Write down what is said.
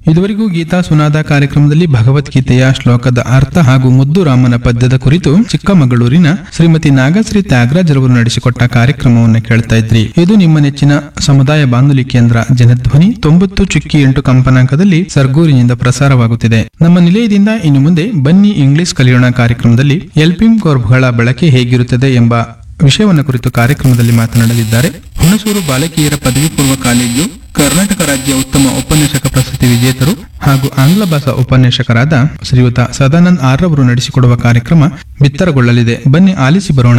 ಇದುವರೆಗೂ ಗೀತಾ ಸುನಾದ ಕಾರ್ಯಕ್ರಮದಲ್ಲಿ ಭಗವದ್ಗೀತೆಯ ಶ್ಲೋಕದ ಅರ್ಥ ಹಾಗೂ ಮುದ್ದು ರಾಮನ ಪದ್ಯದ ಕುರಿತು ಚಿಕ್ಕಮಗಳೂರಿನ ಶ್ರೀಮತಿ ನಾಗಶ್ರೀ ತ್ಯಾಗರಾಜ್ ರವರು ನಡೆಸಿಕೊಟ್ಟ ಕಾರ್ಯಕ್ರಮವನ್ನು ಕೇಳ್ತಾ ಇದ್ರಿ ಇದು ನಿಮ್ಮ ನೆಚ್ಚಿನ ಸಮುದಾಯ ಬಾನುಲಿ ಕೇಂದ್ರ ಜನಧ್ವನಿ ತೊಂಬತ್ತು ಚುಕ್ಕಿ ಎಂಟು ಕಂಪನಾಂಕದಲ್ಲಿ ಸರ್ಗೂರಿನಿಂದ ಪ್ರಸಾರವಾಗುತ್ತಿದೆ ನಮ್ಮ ನಿಲಯದಿಂದ ಇನ್ನು ಮುಂದೆ ಬನ್ನಿ ಇಂಗ್ಲಿಷ್ ಕಲಿಯೋಣ ಕಾರ್ಯಕ್ರಮದಲ್ಲಿ ಎಲ್ಪಿಂ ಕೋರ್ಬ್ಗಳ ಬಳಕೆ ಹೇಗಿರುತ್ತದೆ ಎಂಬ ವಿಷಯವನ್ನು ಕುರಿತು ಕಾರ್ಯಕ್ರಮದಲ್ಲಿ ಮಾತನಾಡಲಿದ್ದಾರೆ ಹುಣಸೂರು ಬಾಲಕಿಯರ ಪದವಿ ಪೂರ್ವ ಕಾಲೇಜು ಕರ್ನಾಟಕ ರಾಜ್ಯ ಉತ್ತಮ ಉಪನ್ಯಾಸಕ ಪ್ರಶಸ್ತಿ ವಿಜೇತರು ಹಾಗೂ ಆಂಗ್ಲ ಭಾಷಾ ಉಪನ್ಯಾಸಕರಾದ ಶ್ರೀಯುತ ಸದಾನಂದ್ ಆರ್ ರವರು ನಡೆಸಿಕೊಡುವ ಕಾರ್ಯಕ್ರಮ ಬಿತ್ತರಗೊಳ್ಳಲಿದೆ ಬನ್ನಿ ಆಲಿಸಿ ಬರೋಣ